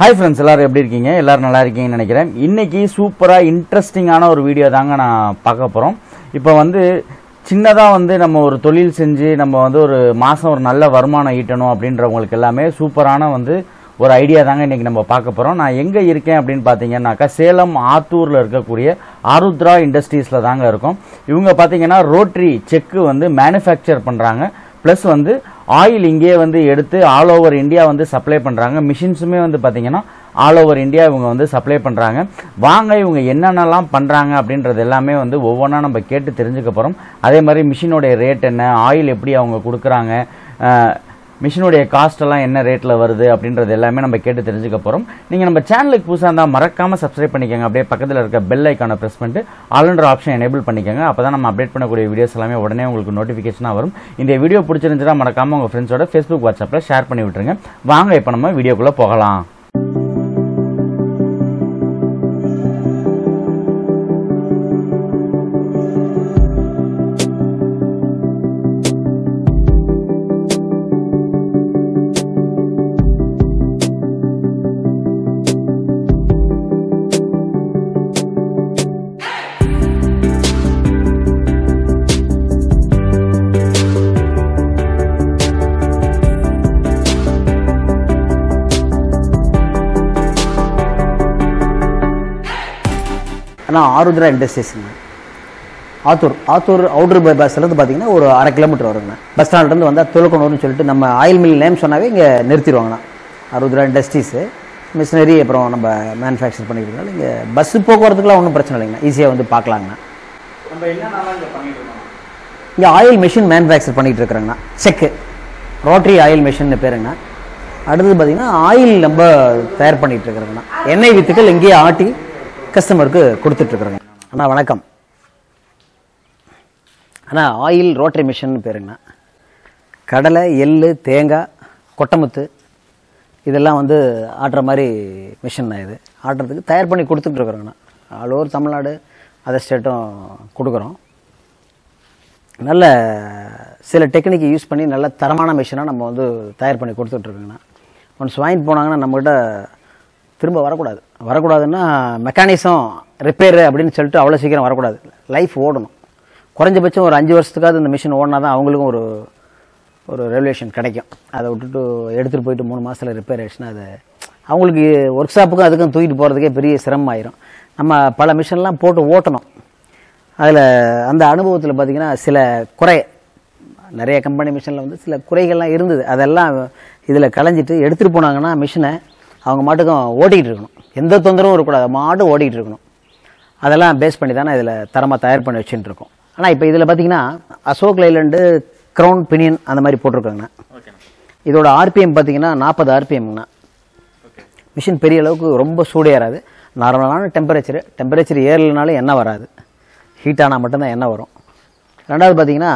Hi friends எல்லாரும் எப்படி இருக்கீங்க எல்லாரும் நல்லா இருக்கீங்கன்னு நினைக்கிறேன் இன்னைக்கு சூப்பராக இன்ட்ரெஸ்டிங்கான ஒரு வீடியோ தாங்க நான் பார்க்க போகிறோம் இப்போ வந்து சின்னதாக வந்து நம்ம ஒரு தொழில் செஞ்சு நம்ம வந்து ஒரு மாதம் ஒரு நல்ல வருமானம் ஈட்டணும் அப்படின்றவங்களுக்கு எல்லாமே சூப்பரான வந்து ஒரு ஐடியா தாங்க இன்னைக்கு நம்ம பார்க்க போகிறோம் நான் எங்கே இருக்கேன் அப்படின்னு பார்த்தீங்கன்னாக்கா சேலம் ஆத்தூரில் இருக்கக்கூடிய ஆருத்ரா இண்டஸ்ட்ரீஸில் தாங்க இருக்கோம் இவங்க பார்த்தீங்கன்னா ரோட்ரி செக்கு வந்து மேனுஃபேக்சர் பண்ணுறாங்க ப்ளஸ் வந்து ஆயில் இங்கேயே வந்து எடுத்து ஆல் ஓவர் இந்தியா வந்து சப்ளை பண்ணுறாங்க மிஷின்ஸுமே வந்து பார்த்தீங்கன்னா ஆல் ஓவர் இந்தியா இவங்க வந்து சப்ளை பண்ணுறாங்க வாங்க இவங்க என்னென்னலாம் பண்ணுறாங்க அப்படின்றது எல்லாமே வந்து ஒவ்வொன்றா நம்ம கேட்டு தெரிஞ்சுக்க போகிறோம் அதே மாதிரி மிஷினுடைய ரேட் என்ன ஆயில் எப்படி அவங்க கொடுக்குறாங்க அஹ், மிஷினுடைய காஸ்ட் எல்லாம் என்ன ரேட்டில் வருது அப்படின்றது எல்லாமே நம்ம கேட்டு தெரிஞ்சுக்க போகிறோம் நீங்கள் நம்ம சேனலுக்கு புதுசாக இருந்தால் மறக்காமல் சப்ஸ்கிரைப் பண்ணிக்கோங்க அப்படியே பக்கத்தில் இருக்க பெல் ஐக்கானை ப்ரெஸ் பண்ணிட்டு ஆல்ரெண்டர் ஆப்ஷன் எனேபிள் பண்ணிக்கோங்க அப்போ தான் நம்ம அப்டேட் பண்ணக்கூடிய வீடியோஸ் எல்லாமே உடனே உங்களுக்கு நோட்டிஃபிகேஷனாக வரும் இந்த வீடியோ பிடிச்சிருந்துச்சுன்னா மறக்காமல் உங்கள் ஃப்ரெண்ட்ஸோட ஃபேஸ்புக் வாட்ஸ்அப்பில் ஷேர் பண்ணி விட்டுருங்க வாங்க இப்போ நம்ம வீடியோக்குள்ளே போகலாம் ஆனால் ஆருத்ரா இண்டஸ்ட்ரீஸுங்க ஆத்தூர் ஆத்தூர் அவுட்டர் பைபாஸ்லேருந்து பார்த்தீங்கன்னா ஒரு அரை கிலோமீட்டர் வருங்க பஸ் ஸ்டாண்ட்லேருந்து வந்தால் துலக்கணும்னு சொல்லிட்டு நம்ம ஆயில் மில் நேம் சொன்னாவே இங்கே நிறுத்திடுவாங்கண்ணா ஆருத்ரா இண்டஸ்ட்ரீஸு மிஷினரி அப்புறம் நம்ம மேனுஃபேக்சர் பண்ணிக்கிறதுனால இங்கே பஸ்ஸு போக்குவரத்துக்குலாம் ஒன்றும் பிரச்சனை இல்லைங்கண்ணா ஈஸியாக வந்து பார்க்கலாங்கண்ணா நம்ம என்னென்னலாம் இங்கே பண்ணிட்டு இருக்கோம் இங்கே ஆயில் மிஷின் மேனுஃபேக்சர் பண்ணிகிட்டு இருக்கிறேங்கண்ணா செக்கு ரோட்டரி ஆயில் மிஷின் பேருங்கண்ணா அடுத்தது பார்த்தீங்கன்னா ஆயில் நம்ம தயார் பண்ணிகிட்டு இருக்கிறோங்கண்ணா எண்ணெய் வித்துக்கள் இங்கேயே ஆட்டி கஸ்டமருக்கு கொடுத்துட்ருக்குறோங்க அண்ணா வணக்கம் அண்ணா ஆயில் ரோட்டரி மிஷின் பேருங்கண்ணா கடலை எள்ளு தேங்காய் கொட்டமுத்து இதெல்லாம் வந்து ஆட்டுற மாதிரி மிஷின் தான் இது ஆட்டுறதுக்கு தயார் பண்ணி கொடுத்துட்ருக்குறோங்கண்ணா ஆல் ஓவர் தமிழ்நாடு அதர் ஸ்டேட்டும் கொடுக்குறோம் நல்ல சில டெக்னிக் யூஸ் பண்ணி நல்ல தரமான மிஷினாக நம்ம வந்து தயார் பண்ணி கொடுத்துட்ருக்கோங்கண்ணா ஒன்ஸ் வாங்கிட்டு போனாங்கன்னா நம்மகிட்ட திரும்ப வரக்கூடாது வரக்கூடாதுன்னா மெக்கானிசம் ரிப்பேர் அப்படின்னு சொல்லிட்டு அவ்வளோ சீக்கிரம் வரக்கூடாது லைஃப் ஓடணும் குறைஞ்சபட்சம் ஒரு அஞ்சு வருஷத்துக்காவது இந்த மிஷின் ஓடினா தான் அவங்களுக்கும் ஒரு ஒரு ரெவல்யூஷன் கிடைக்கும் அதை விட்டுட்டு எடுத்துகிட்டு போயிட்டு மூணு மாதத்தில் ரிப்பேர் ஆயிடுச்சுன்னா அது அவங்களுக்கு ஒர்க் ஷாப்புக்கும் அதுக்கும் தூக்கிட்டு போகிறதுக்கே பெரிய சிரமம் ஆயிரும் நம்ம பல மிஷின்லாம் போட்டு ஓட்டணும் அதில் அந்த அனுபவத்தில் பார்த்திங்கன்னா சில குறை நிறைய கம்பெனி மிஷினில் வந்து சில குறைகள்லாம் இருந்தது அதெல்லாம் இதில் களைஞ்சிட்டு எடுத்துகிட்டு போனாங்கன்னா மிஷினை அவங்க மாட்டுக்கும் ஓட்டிகிட்டு இருக்கணும் எந்த தொந்தரவும் இருக்கக்கூடாது மாட்டு ஓட்டிகிட்டு இருக்கணும் அதெல்லாம் பேஸ் பண்ணி தானே இதில் தரமாக தயார் பண்ணி வச்சுட்டு இருக்கோம் ஆனால் இப்போ இதில் பார்த்தீங்கன்னா அசோக் லைலண்டு க்ரௌன் பினியன் அந்த மாதிரி போட்டிருக்காங்கண்ணா ஓகேண்ணா இதோட ஆர்பிஎம் பார்த்தீங்கன்னா நாற்பது ஆர்பிஎம்ங்கண்ணா ஓகே மிஷின் பெரிய அளவுக்கு ரொம்ப சூடு ஏறாது நார்மலான டெம்பரேச்சர் டெம்பரேச்சர் ஏறலைனாலும் எண்ணெய் வராது ஹீட் ஆனால் மட்டும்தான் எண்ணெய் வரும் ரெண்டாவது பார்த்தீங்கன்னா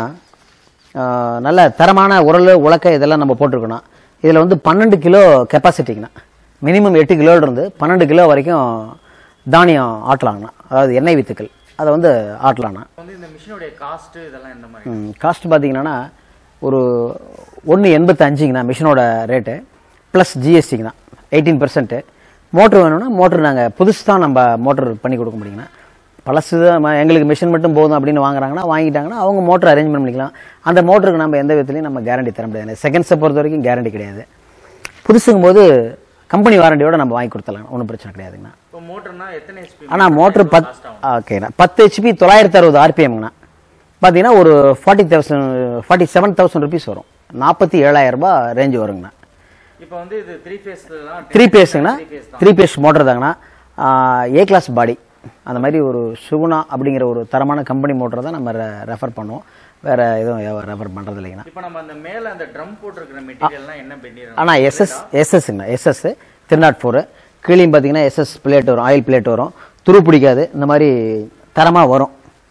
ஆஹ், நல்ல தரமான உரல் உலக்க இதெல்லாம் நம்ம போட்டிருக்கணும் இதில் வந்து பன்னெண்டு கிலோ கெப்பாசிட்டிங்கண்ணா மினிமம் எட்டு கிலோல இருந்து பன்னெண்டு கிலோ வரைக்கும் தானியம் ஆட்டலாங்கண்ணா அதாவது எண்ணெய் வித்துக்கள் அதை வந்து ஆட்டலாங்கண்ணா வந்து இந்த மிஷினுடைய காஸ்ட் இதெல்லாம் எந்த மாதிரி காஸ்ட் பார்த்தீங்கன்னா ஒரு ஒன்று எண்பத்தி அஞ்சுங்கண்ணா மிஷினோட ரேட்டு ப்ளஸ் ஜிஎஸ்டிங்கண்ணா எயிட்டீன் பர்சன்ட்டு மோட்ரு வேணும்னா மோட்ரு நாங்கள் புதுசு தான் நம்ம மோட்ரு பண்ணி கொடுக்க முடியுங்கண்ணா பழசு தான் ம- எங்களுக்கு மிஷின் மட்டும் போதும் அப்படின்னு வாங்குறாங்கன்னா வாங்கிட்டாங்கன்னா அவங்க மோட்ரு அரேஞ்ச்மெண்ட் பண்ணிக்கலாம் அந்த மோட்டருக்கு நம்ம எந்த விதத்துலையும் நம்ம கேரண்டி தர முடியாது செகண்ட்ஸை பொறுத்த வரைக்கும் கேரண்டி கிடையாது புதுசுங்கும் போது கம்பெனி வாரண்டியோட நம்ம வாங்கி கொடுத்துலாம் ஒன்றும் பிரச்சனை கிடையாதுங்கண்ணா இப்போ மோட்டர்னா எத்தனை ஹெச்பி ஆனால் மோட்ரு பத் ஓகேண்ணா பத்து ஹெச்பி தொள்ளாயிரத்தி அறுபது ஆர்பிஎம்ங்கண்ணா பார்த்தீங்கன்னா ஒரு forty thousand forty seven thousand rupees வரும் நாற்பத்தி ஏழாயிரம் ரூபாய் ரேஞ்சு வருங்கண்ணா இப்போ வந்து இது த்ரீ ஃபேஸ் த்ரீ பேஸுங்கண்ணா த்ரீ பேஸ் மோட்டர் தாங்கண்ணா ஏ கிளாஸ் பாடி அந்த மாதிரி ஒரு சுகுணா அப்படிங்கிற ஒரு தரமான கம்பெனி மோட்டர் தான் நம்ம ரெஃபர் பண்ணுவோம் வேற எதுவும் ரெஃபர் பண்ணுறது இல்லைங்கண்ணா இப்போ நம்ம அந்த மேல அந்த ட்ரம் போட்டிருக்கிற மெட்டீரியல்லாம் என்ன பண்ணிடுறோம் ஆனால் எஸ்எஸ் எஸ்எஸ்ங்கண்ணா எஸ்எஸ் த்ரீ நாட் ஃபோரு கீழேயும் பார்த்தீங்கன்னா எஸ்எஸ் பிளேட் வரும் ஆயில் பிளேட் வரும் துரு பிடிக்காது இந்த மாதிரி தரமாக வரும்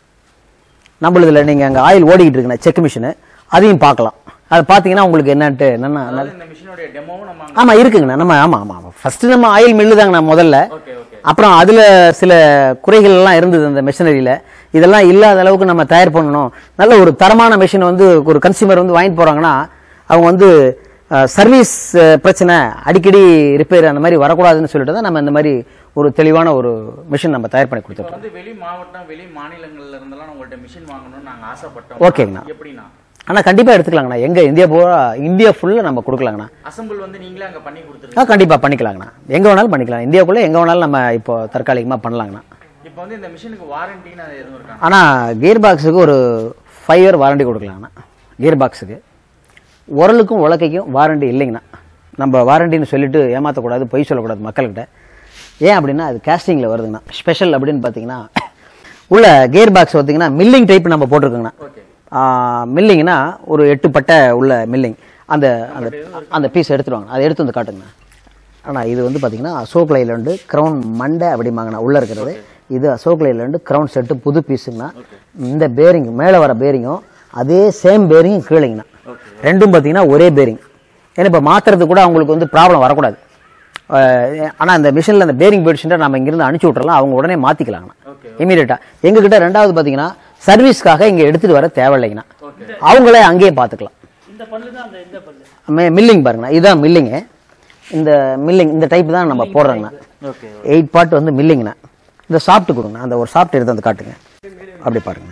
நம்மளதுல நீங்கள் அங்கே ஆயில் ஓடிக்கிட்டு இருக்குண்ணா செக் மிஷினு அதையும் பார்க்கலாம் அதை பார்த்தீங்கன்னா உங்களுக்கு என்னன்ட்டு என்னென்ன இந்த மிஷினுடைய டெமோவும் நம்ம ஆமாம் இருக்குங்கண்ணா நம்ம ஆமாம் ஆமாம் ஆமாம் ஃபஸ்ட்டு நம்ம ஆயில் மில்லு தாங்கண்ணா முதல்ல ஓகே ஓகே அப்புறம் அதில் சில குறைகள் எல்லாம் இருந்தது அந்த மிஷினரியில் இதெல்லாம் இல்லாத அளவுக்கு நம்ம தயார் பண்ணணும் நல்ல ஒரு தரமான மிஷின் வந்து ஒரு கன்சியூமர் வந்து வாங்கிட்டு போகிறாங்கன்னா அவங்க வந்து சர்வீஸ் பிரச்சனை அடிக்கடி ரிப்பேர் அந்த மாதிரி வரக்கூடாதுன்னு சொல்லிட்டு தான் நம்ம இந்த மாதிரி ஒரு தெளிவான ஒரு மிஷின் நம்ம தயார் பண்ணி இப்போ கொடுத்துருக்கோம் வந்து வெளி மாவட்டம் வெளி மாநிலங்கள்ல இருந்தெல்லாம் உங்கள்ட்ட மிஷின் வாங்கணும்னு நாங்க ஆசைப்பட்டோம் ஓகேங்கண்ணா. எப்படின்னா ஆனால் கண்டிப்பாக எடுத்துக்கலாங்கண்ணா எங்கே இந்தியா பூரா இந்தியா ஃபுல்லாக நம்ம கொடுக்கலாங்கண்ணா அசம்பிள் வந்து நீங்களே அங்க பண்ணி கொடுத்துருங்க ஆ கண்டிப்பாக பண்ணிக்கலாங்கண்ணா எங்கே வேணாலும் பண்ணிக்கலாம் இந்தியாவுக்குள்ளே எங்கே வேணாலும் நம்ம இப்போ தற்காலிகமாக பண்ணலாங்கண்ணா இப்போ வந்து இந்த மிஷினுக்கு வாரண்டின்னு அது எதுவும் இருக்காங்க ஆனால் கியர் பாக்ஸுக்கு ஒரு ஃபைவ் இயர் வாரண்டி கொடுக்கலாங்கண்ணா கியர் பாக்ஸுக்கு உரலுக்கும் உலக்கைக்கும் வாரண்டி இல்லைங்கண்ணா நம்ம வாரண்டின்னு சொல்லிட்டு ஏமாற்றக்கூடாது பொய் சொல்லக்கூடாது மக்கள்கிட்ட ஏன் அப்படின்னா அது கேஸ்டிங்கில் வருதுங்கண்ணா ஸ்பெஷல் அப்படின்னு பார்த்தீங்கன்னா உள்ள கியர் பாக்ஸ் பார்த்தீங்கன்னா மில்லிங் டைப் நம்ம போட்டிருக்கோங்கண்ணா ஓகே மில்லிங்னா ஒரு எட்டு பட்டை உள்ள மில்லிங் அந்த அந்த அந்த பீஸ் எடுத்துருவாங்க அதை எடுத்து வந்து காட்டுங்கண்ணா ஆனால் இது வந்து பார்த்தீங்கன்னா அசோக் லைலண்டு க்ரௌன் மண்டை அப்படிம்பாங்கண்ணா உள்ளே இருக்கிறது இது அசோக் லைலண்டு க்ரௌன் செட்டு புது பீஸுங்கண்ணா இந்த பேரிங் மேலே வர பேரிங்கும் அதே சேம் பேரிங்கும் கீழேங்கண்ணா ரெண்டும் பார்த்தீங்கன்னா ஒரே பேரிங் ஏன்னா இப்போ மாற்றுறது கூட அவங்களுக்கு வந்து ப்ராப்ளம் வரக்கூடாது ஆனால் அந்த மிஷினில் அந்த பேரிங் போயிடுச்சுன்னா நம்ம இங்கிருந்து அனுப்பிச்சி விட்றலாம் அவங்க உடனே மாற்றிக்கலாங்கண்ணா ஓகே இமீடியட்டா எங்ககிட்ட ரெண்டாவது பாத்தீங்கன்னா சர்வீஸ்க்காக இங்க எடுத்துட்டு வர தேவையில்லைங்கண்ணா அவங்களே அங்கேயே பார்த்துக்கலாம் இந்த பல்லு தான் அந்த இந்த பல்லு மே- மில்லிங் பாருங்கண்ணா இதுதான் மில்லிங்கு இந்த மில்லிங் இந்த டைப் தான் நம்ம போடுறோங்கண்ணா ஓகே எயிட் பார்ட் வந்து மில்லிங்கண்ணா இந்த சாப்பிட்டு கொடுங்கண்ணா அந்த ஒரு சாப்பிட்டு எடுத்து வந்து காட்டுங்க அப்படி பாருங்க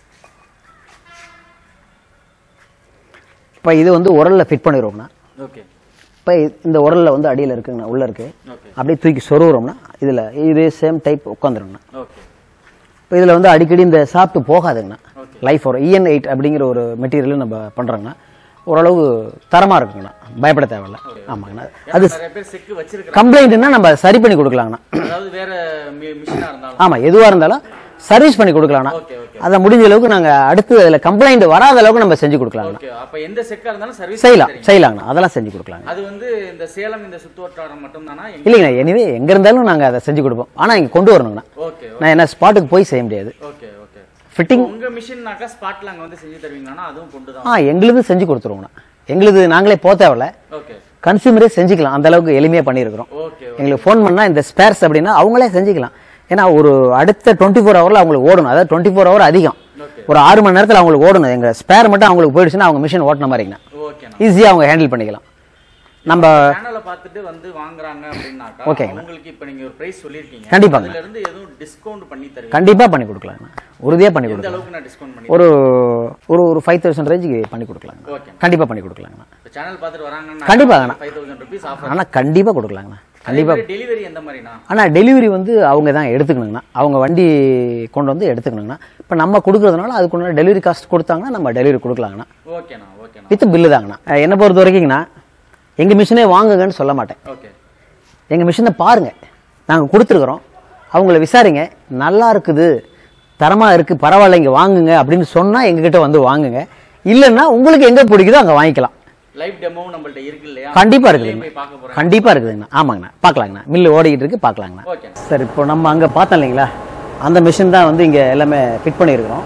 இப்போ இது வந்து உரல்ல ஃபிட் பண்ணிடுவோம்னா ஓகே இப்போ இந்த உரல்ல வந்து அடியில் இருக்குங்கண்ணா உள்ள இருக்கு ஓகே அப்படியே தூக்கி சொருவுறோம்னா இதுல இதே சேம் டைப் உட்காந்துருங்கண்ணா ஓகே இப்போ இதில் வந்து அடிக்கடி இந்த சாப்பிட்டு போகாதுங்கண்ணா Okay. லைஃப் ஒரு இஎன் எயிட் அப்படிங்கிற ஒரு மெட்டீரியல் நம்ம பண்ணுறோங்கண்ணா ஓரளவு தரமாக இருக்குங்கண்ணா பயப்பட தேவையில்ல ஆமாங்கண்ணா அது நிறைய பேர் செக்கு வச்சிருக்காங்க கம்ப்ளைண்ட்னா நம்ம சரி பண்ணி கொடுக்கலாங்கண்ணா அதாவது வேற மிஷினா இருந்தாலும் ஆமாம் எதுவாக இருந்தாலும் சர்வீஸ் பண்ணி கொடுக்கலாங்கண்ணா ஓகே ஓகே அதை முடிஞ்ச அளவுக்கு நாங்கள் அடுத்து அதில் கம்ப்ளைண்ட் வராத அளவுக்கு நம்ம செஞ்சு கொடுக்கலாங்கண்ணா ஓகே அப்ப எந்த செக்கா இருந்தாலும் சர்வீஸ் செய்யலாம் செய்யலாங்கண்ணா அதெல்லாம் செஞ்சு கொடுக்கலாங்க அது வந்து இந்த சேலம் இந்த சுத்துவட்டாரம் மட்டும் தானா இல்லைங்கண்ணா எனிவே எங்கே இருந்தாலும் நாங்கள் அதை செஞ்சு கொடுப்போம் ஆனால் இங்கே கொண்டு வரணுங்கண்ணா ஓகே நான் என்ன ஸ்பாட்டுக்கு போய் செய்ய முடியாது ஓகே ஓகே ஃபிட்டிங் உங்க மிஷின்னாக்கா ஸ்பாட்ல அங்க வந்து செஞ்சு தருவீங்கன்னா அதுவும் கொண்டு தான் ஆ எங்களுது செஞ்சு கொடுத்துருவோங்கண்ணா எங்களுது நாங்களே போக தேவையில்ல ஓகே கன்சியூமரே செஞ்சுக்கலாம் அந்த அளவுக்கு எளிமையாக பண்ணியிருக்கிறோம் ஓகே எங்களுக்கு ஃபோன் பண்ணா இந்த ஸ்பேர்ஸ் அப்படின்னா அவங்களே செஞ்சுக்கலாம் ஏன்னா ஒரு அடுத்த டுவெண்ட்டி ஃபோர் ஹவரில் அவங்களுக்கு ஓடணும் அதாவது டுவெண்ட்டி ஃபோர் ஹவர் அதிகம் ஓகே ஒரு ஆறு மணி நேரத்தில் அவங்களுக்கு ஓடணும் எங்கள் ஸ்பேர் மட்டும் அவங்களுக்கு போயிடுச்சுன்னா அவங்க மிஷின் ஓட்டின மாதிரிங்கண்ணா ஓகேண்ணா ஈஸியாக அவங்க ஹேண்டில் பண்ணிக்கலாம் நம்ம சேனலை பார்த்துட்டு வந்து வாங்குறாங்க அப்படின்னாக்கா ஓகேங்கண்ணா. உங்களுக்கு இப்ப நீங்க ஒரு பிரைஸ் சொல்லிருக்கீங்க கண்டிப்பாங்க. அதுல இருந்து எதுவும் டிஸ்கவுண்ட் பண்ணி தருவீங்க கண்டிப்பாக பண்ணி கொடுக்கலாங்கண்ணா உறுதியாக பண்ணி எந்த கொடுக்கலாம் அளவுக்கு நான் டிஸ்கவுண்ட் பண்ணி ஒரு ஒரு ஒரு ஃபைவ் தௌசண்ட் ரேஞ்சுக்கு பண்ணி கொடுக்கலாங்க ஓகே கண்டிப்பாக பண்ணி கொடுக்கலாங்கண்ணா இப்போ சேனல் பார்த்துட்டு வராங்கன்னா கண்டிப்பாங்கண்ணா. ஃபைவ் தௌசண்ட் ருபீஸ் ஆஃபர் ஆனால் கண்டிப்பாக கொடுக்கலாங்கண்ணா கண்டிப்பாக டெலிவரி எந்த மாதிரிண்ணா ஆனால் டெலிவரி வந்து அவங்க தான் எடுத்துக்கணுங்கண்ணா அவங்க வண்டி கொண்டு வந்து எடுத்துக்கணுங்கண்ணா இப்போ நம்ம கொடுக்குறதுனால அதுக்குள்ள டெலிவரி காஸ்ட் கொடுத்தாங்கன்னா நம்ம டெலிவரி கொடுக்கலாங்கண்ணா ஓகேண்ணா ஓகேண்ணா வித் பில்லு தாங்கண்ணா அஹ் என்னை பொறுத்த வரைக்குங்கண்ணா எங்கள் மிஷினே வாங்குங்கன்னு சொல்ல மாட்டேன் ஓகே எங்கள் மிஷினை பாருங்கள் நாங்கள் கொடுத்துருக்குறோம் அவங்கள விசாரிங்க நல்லா இருக்குது தரமாக இருக்குது பரவாயில்ல இங்கே வாங்குங்க அப்படின்னு சொன்னால் எங்ககிட்ட வந்து வாங்குங்க இல்லைன்னா உங்களுக்கு எங்கே பிடிக்குதோ அங்கே வாங்கிக்கலாம் லைவ் டெமோவும் நம்மள்ட்ட இருக்கு இல்லையா கண்டிப்பாக அதுலயும் இருக்குதுங்கண்ணா போய் பார்க்க போறேன் கண்டிப்பாக இருக்குதுங்கண்ணா ஆமாங்கண்ணா பார்க்கலாங்கண்ணா மில்லு ஓடிக்கிட்டு இருக்கு பார்க்கலாங்கண்ணா ஓகேண்ணா சார் இப்போ நம்ம அங்கே பார்த்தோம் இல்லைங்களா அந்த மிஷின் தான் வந்து இங்கே எல்லாமே ஃபிட் பண்ணியிருக்கிறோம்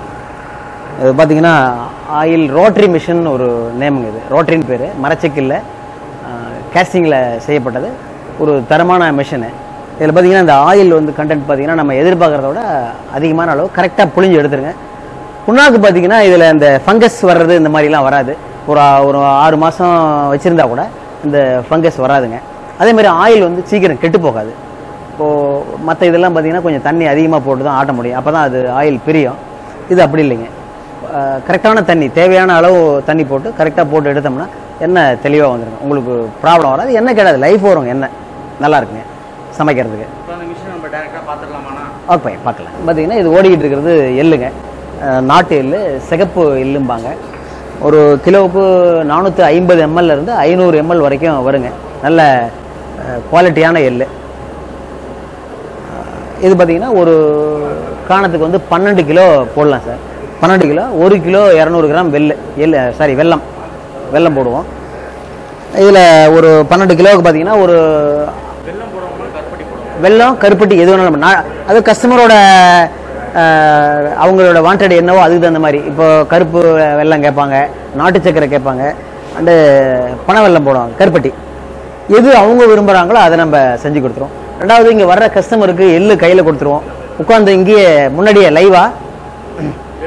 இது பார்த்தீங்கன்னா ஆயில் ரோட்டரி மிஷின் ஒரு நேமுங்க இது ரோட்டரின்னு பேர் மரச்செக்கில் கேஸ்டிங்கில் செய்யப்பட்டது ஒரு தரமான மிஷினு இதில் பார்த்தீங்கன்னா இந்த ஆயில் வந்து கண்டென்ட் பார்த்தீங்கன்னா நம்ம எதிர்பார்க்குறத விட அதிகமான அளவு கரெக்டாக புழிஞ்சு எடுத்துருங்க புண்ணாக்கு பார்த்தீங்கன்னா இதில் இந்த ஃபங்கஸ் வர்றது இந்த மாதிரிலாம் வராது ஒரு ஆ- ஒரு ஆறு மாதம் வச்சுருந்தா கூட இந்த ஃபங்கஸ் வராதுங்க அதே மாதிரி ஆயில் வந்து சீக்கிரம் கெட்டு போகாது இப்போது மற்ற இதெல்லாம் பார்த்தீங்கன்னா கொஞ்சம் தண்ணி அதிகமாக போட்டு தான் ஆட்ட முடியும் அப்போ தான் அது ஆயில் பிரியும் இது அப்படி இல்லைங்க கரெக்டான தண்ணி தேவையான அளவு தண்ணி போட்டு கரெக்டாக போட்டு எடுத்தோம்னா எண்ணெய் தெளிவாக வந்துருங்க உங்களுக்கு ப்ராப்ளம் வராது எண்ணெய் கிடையாது லைஃப் வரும் எண்ணெய் நல்லா இருக்குங்க சமைக்கிறதுக்கு இப்போ அந்த மிஷின் நம்ம டைரெக்டாக பார்த்துடலாமாண்ணா ஓகே பார்க்கலாம் பார்த்தீங்கன்னா இது ஓடிக்கிட்டு இருக்கிறது எள்ளுங்க அஹ் நாட்டு எள்ளு சிகப்பு எள்ளும்பாங்க ஒரு கிலோவுக்கு நானூற்றி ஐம்பது எம்எல்ல இருந்து ஐநூறு எம்எல் வரைக்கும் வருங்க நல்ல குவாலிட்டியான எள்ளு அஹ் இது பார்த்தீங்கன்னா ஒரு காணத்துக்கு வந்து பன்னெண்டு கிலோ போடலாம் சார் பன்னெண்டு கிலோ ஒரு கிலோ இரநூறு கிராம் வெள்ளு எள்ளு சாரி வெல்லம் வெல்லம் போடுவோம் இதில் ஒரு பன்னெண்டு கிலோவுக்கு பார்த்தீங்கன்னா ஒரு வெள்ளம் போடுறவங்களும் கருப்பட்டி போடுவோம் வெல்லம் கருப்பட்டி எது வேணாலும் நம்ம- நான் அது கஸ்டமரோட அஹ், அவங்களோட வாண்டட் என்னவோ அதுக்கு தகுந்த மாதிரி இப்போ கருப்பு வெல்லம் கேட்பாங்க நாட்டு சக்கரை கேட்பாங்க அண்டு பனை வெல்லம் போடுவாங்க கருப்பட்டி எது அவங்க விரும்புகிறாங்களோ அதை நம்ம செஞ்சு கொடுத்துருவோம் ரெண்டாவது இங்கே வர்ற கஸ்டமருக்கு எள்ளு கையில் கொடுத்துருவோம் உட்காந்து இங்கேயே முன்னாடியே லைவா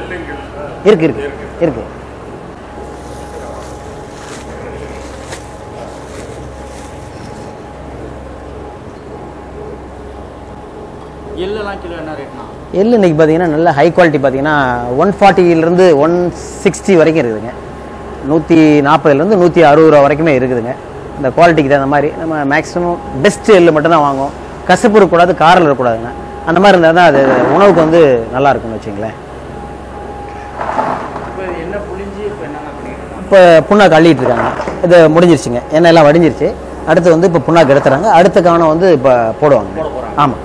இருக்கு இருக்கு இருக்கு எள்ளெல்லாம் கிலோ என்ன ரேட்னா எள்ளு இன்னைக்கு பார்த்தீங்கன்னா நல்ல ஹை குவாலிட்டி பார்த்தீங்கன்னா ஒன் ஃபார்ட்டியிலேருந்து ஒன் சிக்ஸ்டி வரைக்கும் இருக்குதுங்க நூற்றி நாற்பதுலேருந்து நூற்றி அறுபது ரூபா வரைக்குமே இருக்குதுங்க இந்த குவாலிட்டிக்கு தகுந்த மாதிரி நம்ம மேக்ஸிமம் பெஸ்ட் எள்ளு மட்டும்தான் வாங்குவோம் கசப்பு இருக்கக்கூடாது காரில் இருக்கக்கூடாதுங்க அந்த மாதிரி இருந்தால் தான் அது உணவுக்கு வந்து நல்லா இருக்கும்னு வச்சுங்களேன் இப்போ இது என்ன புளிஞ்சு இப்போ என்னென்ன பண்ணிட்டு இருக்காங்க இப்போ புண்ணாக்கு அள்ளிட்டு இருக்காங்க இது முடிஞ்சிருச்சுங்க எண்ணெய் எல்லாம் வடிஞ்சிருச்சு அடுத்து வந்து இப்போ புண்ணாக்கு எடுத்துறாங்க அடுத்த கவனம் வந்து இப்போ போடுவாங்க போட போறாங்க. ஆமாம்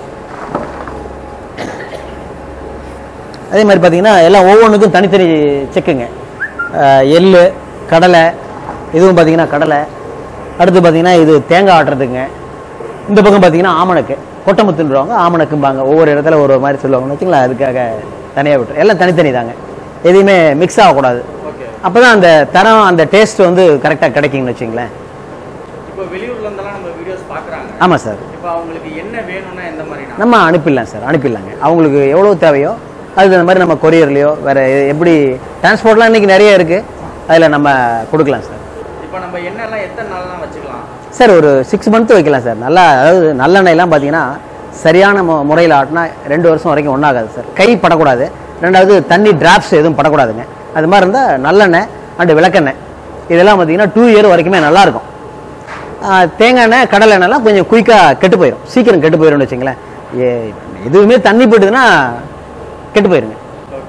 அதே மாதிரி பார்த்தீங்கன்னா எல்லாம் ஒவ்வொன்றுக்கும் தனித்தனி செக்குங்க அஹ் எள்ளு கடலை இதுவும் பார்த்தீங்கன்னா கடலை அடுத்து பார்த்தீங்கன்னா இது தேங்காய் ஆட்டுறதுங்க இந்த பக்கம் பார்த்தீங்கன்னா ஆமணக்கு கொட்டமுத்துன்றவங்க ஆமணக்கும்பாங்க ஒவ்வொரு இடத்துல ஒரு மாதிரி சொல்லுவாங்கன்னு வச்சுங்களேன் அதுக்காக தனியாக விட்டுரு எல்லாம் தனித்தனி தாங்க எதையுமே மிக்ஸ் ஆகக்கூடாது ஓகே அப்போ தான் அந்த தரம் அந்த டேஸ்ட் வந்து கரெக்டாக கிடைக்குங்கன்னு வச்சுங்களேன் இப்போ வெளியூர்ல இருந்தெல்லாம் நம்ம வீடியோஸ் பார்க்குறாங்க ஆமாம் சார் இப்போ அவங்களுக்கு என்ன வேணும்னா எந்த மாதிரினா நம்ம அனுப்பிடலாம் சார் அனுப்பிடலாங்க அவங்களுக்கு எவ்வளோ தேவையோ அதுக்கு தகுந்த மாதிரி நம்ம கொரியர்லையோ வேறு எப்படி டிரான்ஸ்போர்ட்லாம் இன்றைக்கி நிறைய இருக்குது அதில் நம்ம கொடுக்கலாம் சார் இப்போ நம்ம எண்ணெய்லாம் எத்தனை நாள்லாம் வச்சுக்கலாம் சார் ஒரு சிக்ஸ் மந்த் வைக்கலாம் சார் நல்லா அதாவது நல்லெண்ணெய்லாம் பார்த்தீங்கன்னா சரியான மு முறையில் ஆட்டினா ரெண்டு வருஷம் வரைக்கும் ஒன்றாகாது சார் கை படக்கூடாது ரெண்டாவது தண்ணி டிராப்ஸ் எதுவும் படக்கூடாதுங்க அது மாதிரி இருந்தால் நல்லெண்ணெய் அண்டு விளக்கெண்ணெய் இதெல்லாம் பார்த்தீங்கன்னா டூ இயர் வரைக்குமே நல்லாயிருக்கும் தேங்காய் எண்ணெய் கடலை எண்ணெய்லாம் கொஞ்சம் குயிக்காக கெட்டு போயிடும் சீக்கிரம் கெட்டு போயிடும்னு வச்சுங்களேன் ஏ எதுவுமே தண்ணி போயிடுதுன்னா கெட்டு போயிருங்க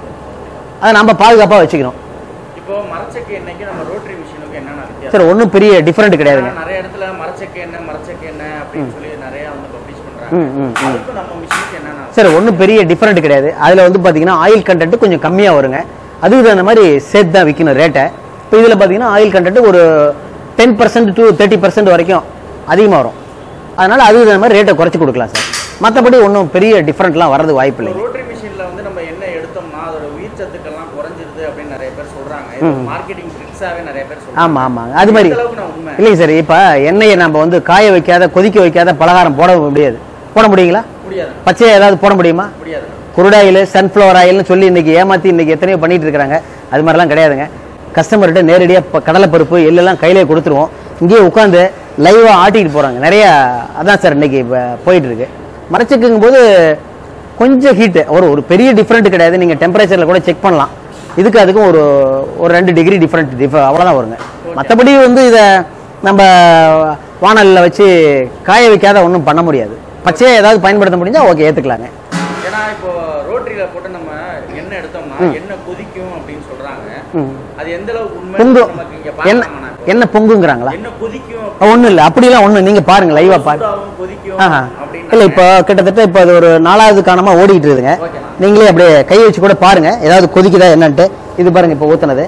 அதை நம்ம பாதுகாப்பாக வச்சுக்கணும் இப்போ மரச்சக்கு எண்ணெய்க்கு நம்ம ரோட்டரி மிஷினுக்கு என்னென்ன வித்தியாசம் சார் ஒன்றும் பெரிய டிஃப்ரெண்ட் கிடையாதுங்க ஏன்னா நிறைய இடத்துல மரச்சக்கு எண்ணெய் மரச்சக்கு எண்ணெய் அப்படின்னு சொல்லி நிறைய வந்து பப்ளிஷ் ம், பண்றாங்க ம், ம். அதுக்கும் நம்ம மிஷினுக்கு என்னென்ன சார் ஒன்றும் பெரிய டிஃப்ரெண்ட் கிடையாது அதில் வந்து பார்த்தீங்கன்னா ஆயில் கண்டென்ட் கொஞ்சம் கம்மியாக வருங்க அதுக்கு தகுந்த மாதிரி சேர்த்து தான் விற்கணும் ரேட்டை இப்போ இதில் பார்த்தீங்கன்னா ஆயில் கண்டென்ட் ஒரு ten percent to thirty percent வரைக்கும் அதிகமாக வரும் அதனால் அதுக்கு தகுந்த மாதிரி ரேட்டை குறைச்சி கொடுக்கலாம் சார் மற்றபடி ஒன்றும் பெரிய டிஃப்ரெண்ட்லாம் வரது வாய்ப்பு இல்லைங்க ரோட்டரி மிஷின்ல வந்து நம்ம எண்ணெய் எடுத்தோம்னா அதோட உயிர் சத்துக்கள்லாம் குறைஞ்சிருது அப்படின்னு நிறைய பேர் சொல்றாங்க இது மார்க்கெட்டிங் ட்ரிக்ஸாவே நிறைய பேர் சொல்றாங்க ஆமாம் ஆமாங்க அது மாதிரி எந்த அளவுக்கு நான் உண்மை இல்லைங்க சார் இப்போ எண்ணெயை நம்ம வந்து காய வைக்காத கொதிக்க வைக்காத பலகாரம் போட முடியாது போட முடியுங்களா முடியாது பச்சையை ஏதாவது போட முடியுமா முடியாது குருடாயில் சன்ஃப்ளவர் ஆயில்னு சொல்லி இன்னைக்கு ஏமாத்தி இன்னைக்கு எத்தனையோ பண்ணிட்டு இருக்காங்க அது மாதிரிலாம் கிடையாதுங்க கஸ்டமர்கிட்ட நேரடியாக கடலைப்பருப்பு எள்ளெல்லாம் கையிலே கொடுத்துருவோம் இங்கேயே உட்காந்து லைவாக ஆட்டிட்டு போகிறாங்க நிறைய அதான் சார் இன்னைக்கு இப்போ போயிட்டு இருக்கு மரச்சக்குங்கும் போது கொஞ்சம் ஹீட்டு ஒரு ஒரு பெரிய டிஃப்ரெண்ட் கிடையாது நீங்கள் டெம்பரேச்சரில் கூட செக் பண்ணலாம் இதுக்கு அதுக்கும் ஒரு ஒரு ரெண்டு டிகிரி டிஃப்ரெண்ட் டிஃப அவ்வளோதான் வருங்க மற்றபடி வந்து இதை நம்ம வானலில் வச்சு காய வைக்காத ஒன்றும் பண்ண முடியாது பச்சையாக ஏதாவது பயன்படுத்த முடிஞ்சால் ஓகே ஏற்றுக்கலாங்க ஏன்னா இப்போ ரோட்டரியில போட்டு நம்ம எண்ணெய் எடுத்தோம்னா எண்ணெய் கொதிக்கும் அப்படின்னு சொல்றாங்க ம். அது எந்த அளவுக்கு உண்மை பொங்கும் நமக்கு இங்க என்ன பார்க்கலாமா இப்போ? என்ன பொங்குங்கிறாங்களா எண்ணெய் கொதிக்கும் ஒன்றும் இல்லை அப்படிலாம் ஒன்றும் நீங்கள் பாருங்க லைவாக பாருங்க சூடாகும், கொதிக்கும் ஆஹா அப்படின்னு இல்லை இப்போ கிட்டத்தட்ட இப்போ அது ஒரு நாலாவது காணமாக ஓடிட்டு இருக்குதுங்க ஓகேண்ணா. நீங்களே அப்படியே கை வச்சு கூட பாருங்க ஏதாவது கொதிக்குதா என்னன்ட்டு இது பாருங்க இப்போ ஊத்துனது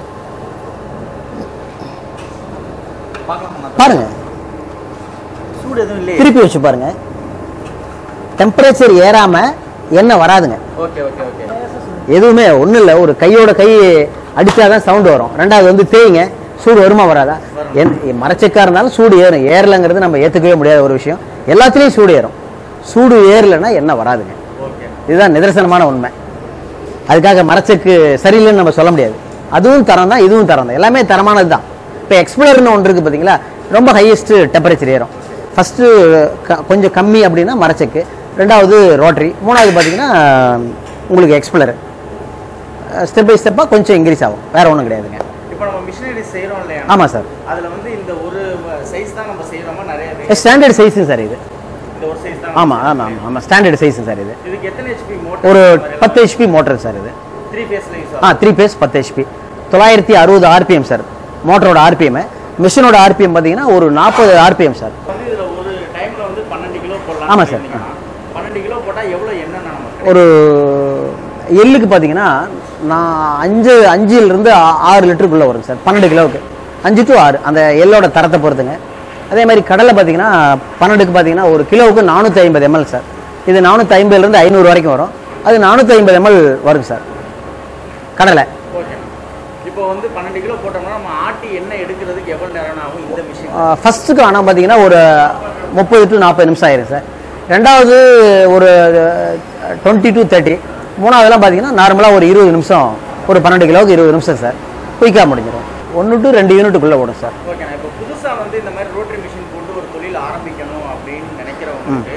பார்க்கலாமா பாருங்க சூடு எதுவும் இல்லையே திருப்பி வச்சு பாருங்க டெம்பரேச்சர் ஏறாம எண்ணெய் வராதுங்க ஓகே ஓகே ஓகே எதுவுமே ஒன்றும் இல்லை ஒரு கையோட கை அடிச்சாதான் சவுண்ட் வரும் ரெண்டாவது வந்து தேய்ங்க சூடு வருமா வராதா என் மரச்சக்கா இருந்தாலும் சூடு ஏறும் ஏறலைங்கிறது நம்ம ஏற்றுக்கவே முடியாத ஒரு விஷயம் எல்லாத்துலேயும் சூடு ஏறும் சூடு ஏறலைன்னா எண்ணெய் வராதுங்க ஓகே இதுதான் நிதர்சனமான உண்மை அதுக்காக மரச்சக்கு சரியில்லைன்னு நம்ம சொல்ல முடியாது அதுவும் தரம் தான் இதுவும் தரம் தான் எல்லாமே தரமானது தான் இப்போ எக்ஸ்ப்ளோர்னு ஒன்று இருக்குது பார்த்தீங்களா ரொம்ப ஹையஸ்ட் டெம்பரேச்சர் ஏறும் ஃபஸ்ட்டு கொஞ்சம் கம்மி அப்படின்னா மரச்சக்கு ரெண்டாவது ரோட்டரி மூணாவது பார்த்தீங்கன்னா உங்களுக்கு எக்ஸ்ப்ளர் ஸ்டெப் பை ஸ்டெப்பாக கொஞ்சம் இன்க்ரீஸ் ஆகும் வேற ஒன்றும் கிடையாதுங்க இப்போ நம்ம மிஷினரி செய்றோம் இல்லையா ஆமாம் சார் அதுல வந்து இந்த ஒரு சைஸ் தான் நம்ம செய்யறோமா நிறைய பேர் ஸ்டாண்டர்ட் சைஸுங்க சார் இது இந்த ஒரு சைஸ் தான் ஆமாம் ஆமாம் ஆமாம் ஆமாம் ஸ்டாண்டர்ட் சைஸுங்க சார் இது இதுக்கு எத்தனை ஹெச்பி மோட்டர் ஒரு பத்து ஹெச்பி மோட்டர் சார் இது த்ரீ பேஸ்ல யூஸ் ஆ த்ரீ பேஸ் பத்து ஹெச்பி தொள்ளாயிரத்தி அறுபது ஆர்பிஎம் சார் மோட்டரோட ஆர்பிஎம் மிஷினோட ஆர்பிஎம் பார்த்தீங்கன்னா ஒரு நாற்பது ஆர்பிஎம் சார் வந்து இதுல ஒரு டைம்ல வந்து பன்னெண்டு கிலோ போடலாம் ஆமா சார். பன்னெண்டு கிலோ போட்டா எவ்வளவு எண்ணெய் நமக்கு ஒரு எள்ளுக்கு பார்த்தீங்கன்னா நான் அஞ்சு அஞ்சுலேருந்து ஆறு லிட்டருக்குள்ளே வரும் சார் பன்னெண்டு கிலோவுக்கு அஞ்சு டு ஆறு அந்த எள்ளோட தரத்தை பொறுத்துங்க அதே மாதிரி கடலை பார்த்தீங்கன்னா பன்னெண்டுக்கு பார்த்தீங்கன்னா ஒரு கிலோவுக்கு நானூற்றி ஐம்பது எம்எல் சார் இது நானூற்றி ஐம்பதுலேருந்து ஐநூறு வரைக்கும் வரும் அது நானூற்றி ஐம்பது எம்எல் வரும் சார் கடலை ஓகே இப்போ வந்து பன்னெண்டு கிலோ போட்டோம்னா நம்ம ஆட்டி எண்ணெய் எடுக்கிறதுக்கு எவ்வளவு நேரம் ஆகும் இந்த மிஷின் ஃபஸ்ட்டுக்கு ஆனால் பார்த்தீங்கன்னா ஒரு முப்பது டு நாற்பது நிமிஷம் ஆயிரும் சார் ரெண்டாவது ஒரு டுவெண்ட்டி டு தேர்ட்டி மூணாவதுலாம் பார்த்தீங்கன்னா நார்மலாக ஒரு இருபது நிமிஷம் ஒரு பன்னெண்டு கிலோவுக்கு இருபது நிமிஷம் சார் குயிக்காக முடிஞ்சிடும் ஒன்று டு ரெண்டு யூனிட்டுக்குள்ளே ஓடும் சார் ஓகே இப்போ புதுசா வந்து இந்த மாதிரி ரோட்டரி மிஷின் போட்டு ஒரு தொழில் ஆரம்பிக்கணும் அப்படின்னு நினைக்கிறவங்களுக்கு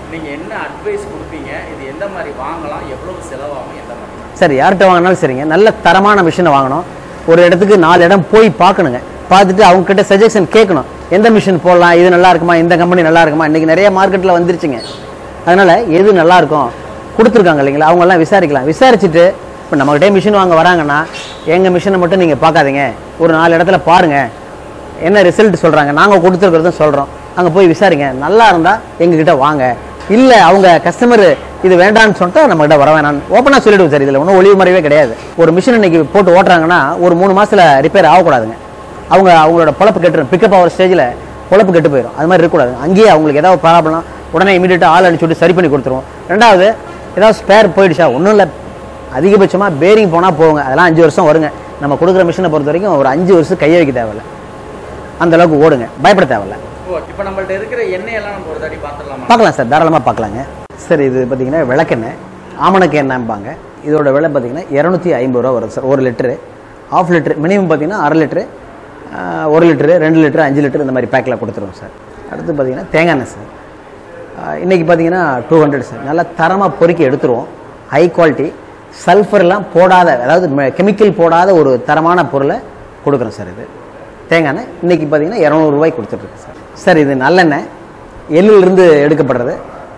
நீங்கள் என்ன அட்வைஸ் கொடுப்பீங்க இது எந்த மாதிரி வாங்கலாம் எவ்வளவு செலவாகும் எந்த மாதிரி சரி யார்கிட்ட வாங்கினாலும் சரிங்க நல்ல தரமான மிஷினை வாங்கணும் ஒரு இடத்துக்கு நாலு இடம் போய் பார்க்கணுங்க பார்த்துட்டு அவங்க கிட்ட சஜஷன் கேட்கணும் எந்த மிஷின் போடலாம் இது நல்லா இருக்குமா இந்த கம்பெனி நல்லா இருக்குமா இன்னைக்கு நிறைய மார்க்கெட்டில் வந்துருச்சுங்க அதனால எது நல்லா இருக்கும் கொடுத்துருக்காங்க இல்லைங்களா அவங்கெல்லாம் விசாரிக்கலாம் விசாரிச்சுட்டு இப்போ நம்மகிட்டே மிஷின் வாங்க வராங்கன்னா எங்கள் மிஷினை மட்டும் நீங்கள் பார்க்காதீங்க ஒரு நாலு இடத்துல பாருங்கள் என்ன ரிசல்ட் சொல்கிறாங்க நாங்கள் கொடுத்துருக்கிறதும் சொல்கிறோம் அங்கே போய் விசாரிங்க நல்லா இருந்தால் எங்ககிட்ட வாங்க இல்லை அவங்க கஸ்டமர் இது வேண்டாம்னு சொல்லிட்டா நம்மகிட்ட வர வேணாம் ஓப்பனாக சொல்லிடுவோம் சார் இதில் ஒன்றும் ஒளிவு மறைவே கிடையாது ஒரு மிஷின் இன்னைக்கு போட்டு ஓட்டுறாங்கன்னா ஒரு மூணு மாசத்துல ரிப்பேர் ஆகக்கூடாதுங்க அவங்க அவங்களோட பொழப்பு கெட்டுரும் பிக்கப் ஆகிற ஸ்டேஜில் பொழப்பு கெட்டு போயிடும் அது மாதிரி இருக்கக்கூடாது அங்கேயே அவங்களுக்கு ஏதாவது ப்ராப்ளம் உடனே இமீடியட்டாக ஆள் அனுப்பிச்சு விட்டு சரி பண்ணி கொடுத்துருவோம் ரெண்டாவது ஏதாவது ஸ்பேர் போயிடுச்சா ஒன்றும் இல்லை அதிகபட்சமாக பேரிங் போனால் போகுங்க அதெல்லாம் அஞ்சு வருஷம் வருங்க நம்ம கொடுக்குற மிஷினை பொறுத்த வரைக்கும் ஒரு அஞ்சு வருஷம் கையை வைக்க தேவையில்ல அந்த அளவுக்கு ஓடுங்க பயப்பட தேவையில்ல ஓ இப்போ நம்மள்ட்ட இருக்கிற எண்ணெயெல்லாம் நம்ம ஒரு தாட்டி பார்த்துடலாமா பார்க்கலாம் சார் தாராளமாக பார்க்கலாங்க சார் இது பார்த்தீங்கன்னா விளக்கெண்ணெய் ஆமணக்கு எண்ணெய்பாங்க இதோட விலை பார்த்தீங்கன்னா இரநூத்தி ஐம்பது ரூபா வரும் சார் ஒரு லிட்டரு ஆஃப் லிட்டரு மினிமம் பார்த்தீங்கன்னா அரை லிட்டரு ஆஹ், ஒரு லிட்டரு ரெண்டு லிட்டரு அஞ்சு லிட்டரு இந்த மாதிரி பேக்கில் கொடுத்துருவோம் சார் அடுத்து பார்த்தீங்கன்னா தேங்காய் எண்ணெய் சார் ஆஹ், இன்னைக்கு பார்த்தீங்கன்னா டூ ஹண்ட்ரட் சார் நல்லா தரமாக பொறுக்கி எடுத்துருவோம் ஹை குவாலிட்டி சல்ஃபர்லாம் போடாத அதாவது கெமிக்கல் போடாத ஒரு தரமான பொருளை கொடுக்குறோம் சார் இது தேங்காய் எண்ணெய் இன்னைக்கு பார்த்தீங்கன்னா இரநூறுவாய்க்கு கொடுத்துட்ருக்கு சார் சார் இது நல்லெண்ணெய் எள்ளிலிருந்து எடுக்கப்படுறது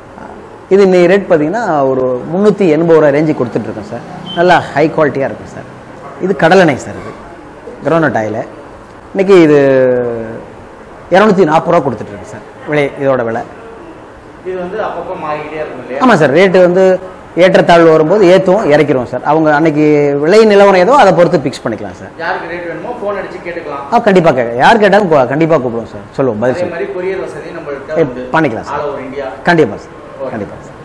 இது இன்னைக்கு ரேட் பார்த்தீங்கன்னா ஒரு முந்நூற்றி எண்பது ரூபா ரேஞ்சு கொடுத்துட்ருக்கோம் சார் நல்லா ஹை குவாலிட்டியாக இருக்கும் சார் இது கடலெண்ணெய் சார் இது கிரௌனட் ஆயில் இன்னைக்கு இது இரநூத்தி நாற்பது ரூபா கொடுத்துட்ருக்கு சார் விலை இதோட விலை இது வந்து அப்பப்போ மாறிக்கிட்டே இருக்கும் இல்லையா ஆமாம் சார் ரேட்டு வந்து ஏற்றத்தாழ்வு வரும்போது ஏற்றுவோம் இறக்கிடுவோம் சார் அவங்க அன்னைக்கு விலை நிலவரம் ஏதோ அதை பொறுத்து ஃபிக்ஸ் பண்ணிக்கலாம் சார் யாருக்கு ரேட் வேணுமோ ஃபோன் அடிச்சு கேட்டுக்கலாம் ஆ கண்டிப்பாக கேட்க யார் கேட்டாலும் கண்டிப்பாக கூப்பிடுவோம் சார் சொல்லுவோம் பதில் அதே சொல்லுவோம் மாதிரி கொரியர் வசதி நம்மள்ட்ட ஏ, உண்டு பண்ணிக்கலாம் சார். ஆல் ஓவர் இந்தியா கண்டிப்பாக சார் கண்டிப்பாக சார்